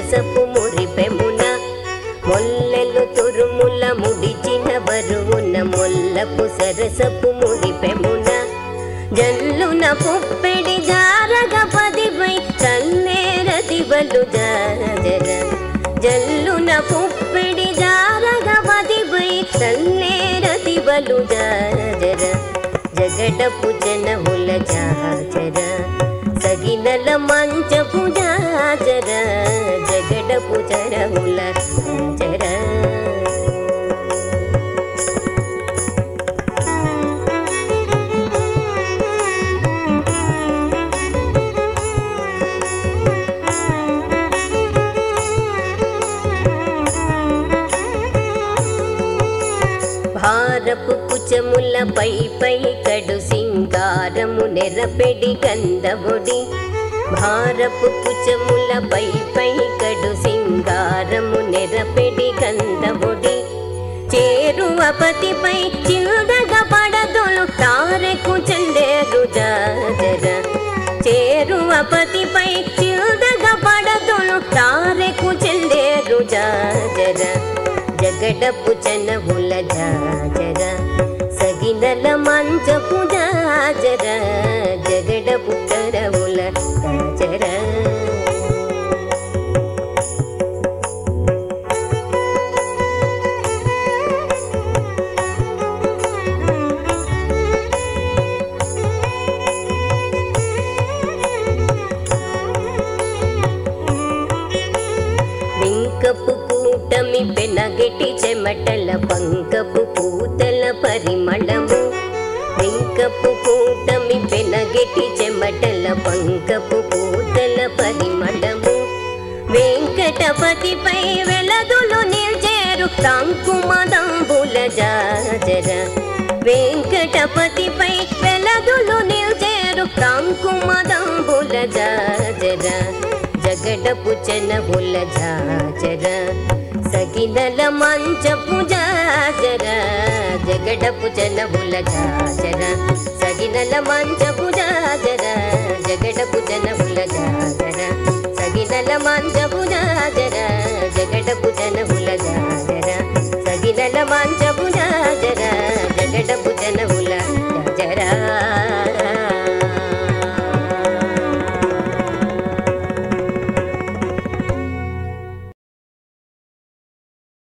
సరసపు మురిపెమున మొల్లెలు తురుముల ముడిచిన బరువున మొల్లపు సరసపు మురిపెమున జల్లున పుప్పెడి జారగ పదిపై చల్లేర దివలు జాజర జల్లున పుప్పెడి జారగ పదిపై చల్లేర దివలు జాజర జగడపు జనముల జాజర సగినల మంచపు జాజర జగడపు జరముల జర భారపు కుచముల పై పై కడు సింగారము నెరపెడి గంధముడి భారపు కుచముల పై పై కడు సింగారము నెరపెడి గంధముడి చేరువ పతిపై చిల్దగ పడదొలు తారెకు చెండేరు జాజర చేరువ పతిపై చిల్దగ పడదొలు తారెకు చెండేరు జాజర జగడపు చనవుల జాజర సగినల మంచపు జాజర జగడపు చరవుల జాజర వెంకపు కూటమి పెనగెటి చెమటల పంకపు పూతల పరిమళము వెంకపు కూటమి పెనగెటి చెమటల పంకపు పూతల పరిమళము వెంకటపతిపై వెలదులు నిల్చేరు తాంకుమదంబుల జాజర వెంకటపతిపై వెలదులు నిల్చేరు తాంకుమదంబుల జాజర జగడపు చెనబుల జాజర సగినల మంచపు జాజర జగడపు చెనబుల జాజర సగినల మంచపు జాజర జగడపు చెనబుల జాజర సగినల మంచపు జాజర